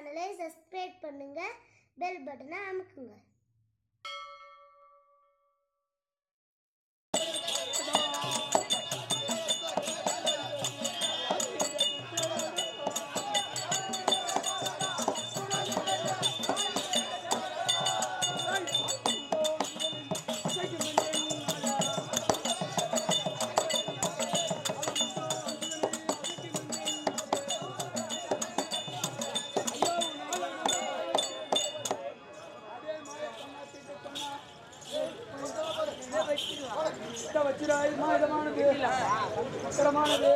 சேனலை சப்ஸ்கிரைப் பண்ணுங்க பெல் பட்டனை அமுக்குங்க வச்சிராய் மாதமானது மக்கரமானது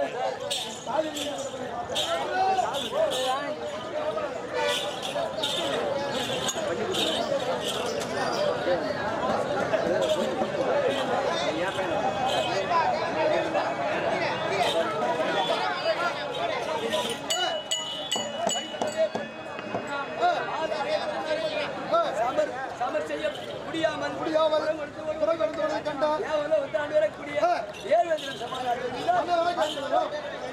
சமர் சமர் செய்ய முடியாமல் முடியாமல் குறை கொடுத்தவனை கண்டால் ஏவல வந்து ஆண்டு வரக்கூடிய ஏழ்வேந்திரன் சமாதானம் அந்த வரை கண்டோம்.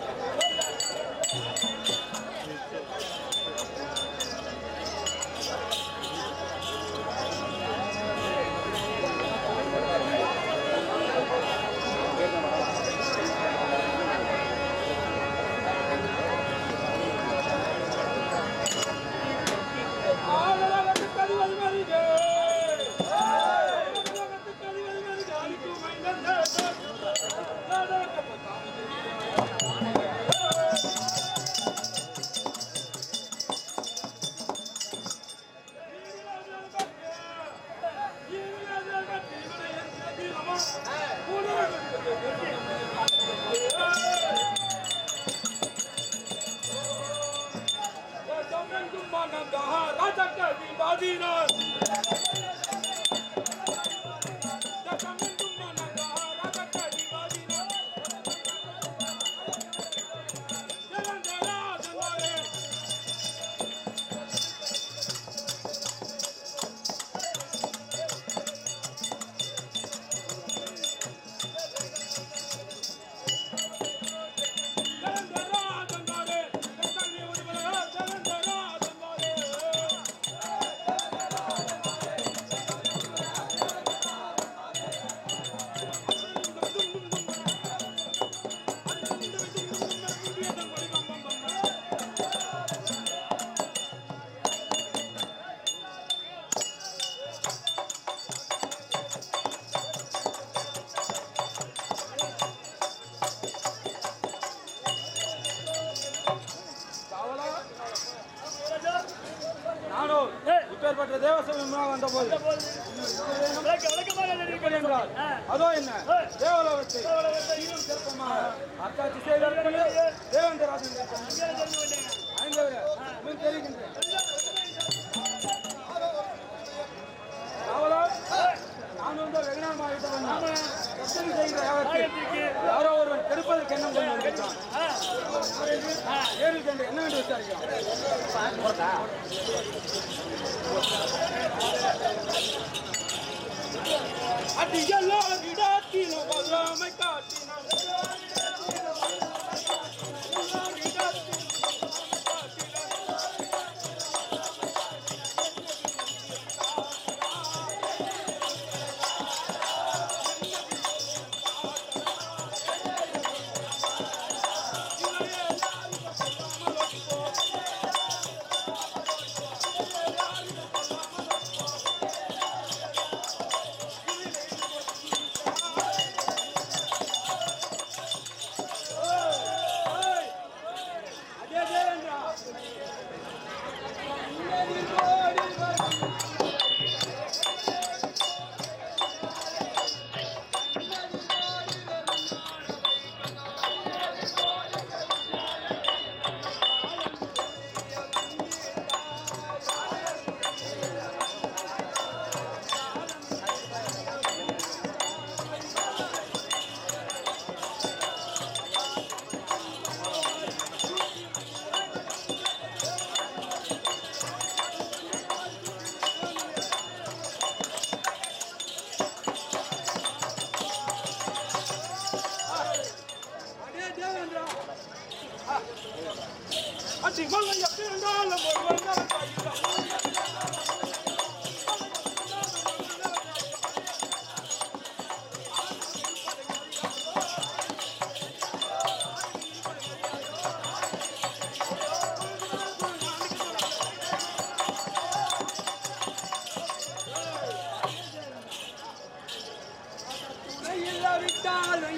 நானும் இப்பேற்பட்ட தேவசமயமாக வந்த போது எப்படி என்றால் அதோ என்ன தேவலோகத்தை சீரும் சிறப்புமாக அத்தாட்சி செய்தார்கள் தேவேந்திராஜன் ஐந்தவரே இன்னும் தெரிகின்றேன் காவலர் நான் வந்து வெகுநாள் மாறிட்டவன் எத்தனை செய்கிற யாவருக்கு யாரோ ஒருவன் கெடுப்பதற்கு எண்ணம் கொண்டு வந்திருக்கிறான் ஏறில் கண்டு என்ன என்று விசாரிக்கிறான் அடியெல்லாம் இடத்திலும் வல்லாமை காட்டினான் அடி மலை எப்படி இருந்தாலும் ஒருவன் தான் கையில் இல்லாவிட்டாலும்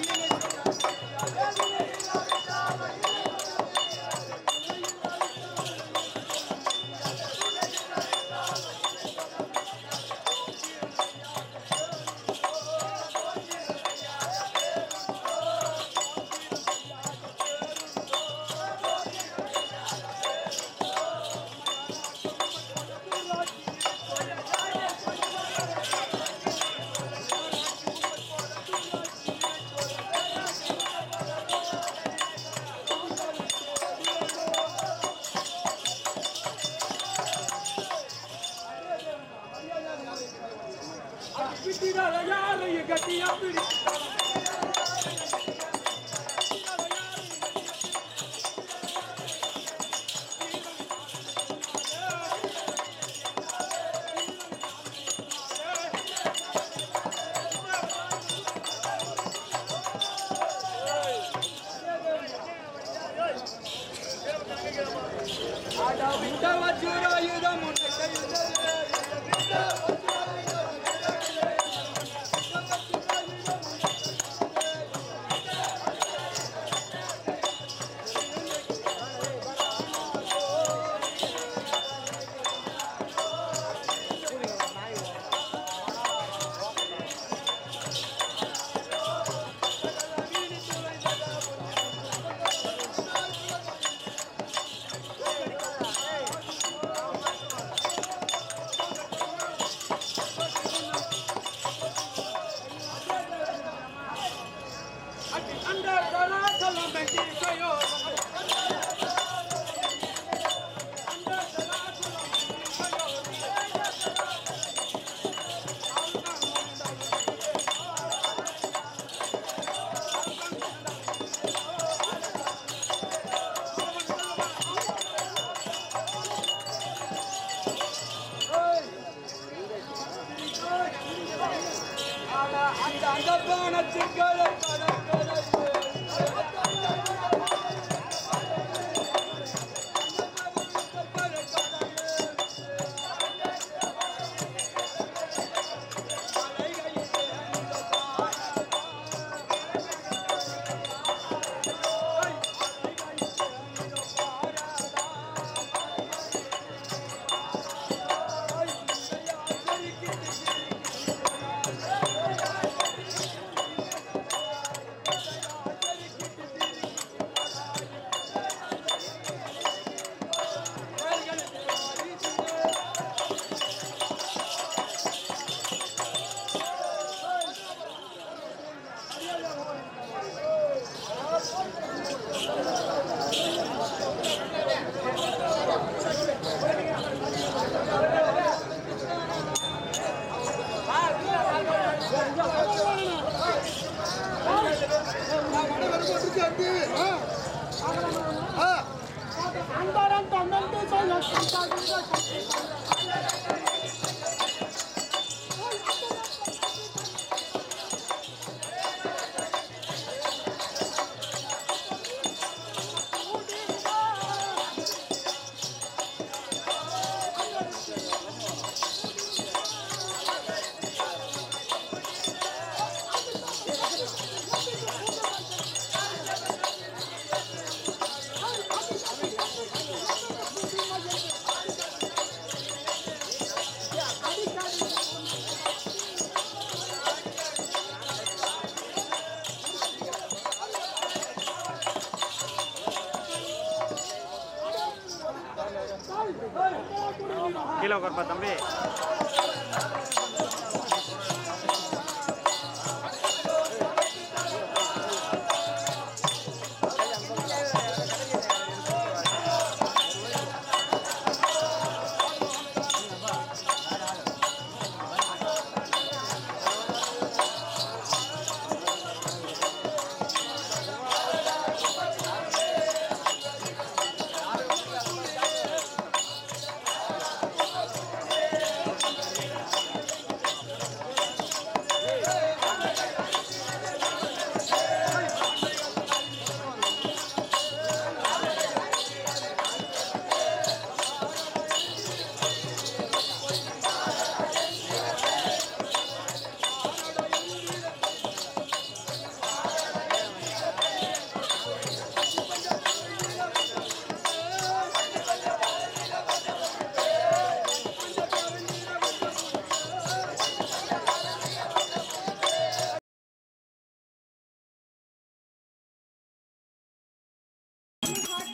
பிடிடாத யாரையும் கட்டியா பிடித்தான ஆடா விட்ட வச்சுராயுதம் உன்னை கையில் அடி அந்த சராசலம் பெட்டி கையோ அந்த அந்த பானத்துக்களை கடற்கரை கீழே உட்காருப்பா தம்பி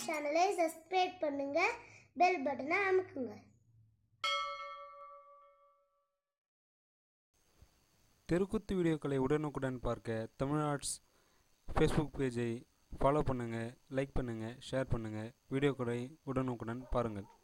சேனலை சப்ஸ்கிரைப் பண்ணுங்க பெல் பட்டனை அமுக்குங்க தெருக்கூத்து வீடியோக்களை உடனுக்குடன் பார்க்க தமிழ் ஆர்ட்ஸ் ஃபேஸ்புக் பேஜை ஃபாலோ பண்ணுங்கள் லைக் பண்ணுங்கள் ஷேர் பண்ணுங்கள் வீடியோக்களை உடனுக்குடன் பாருங்கள்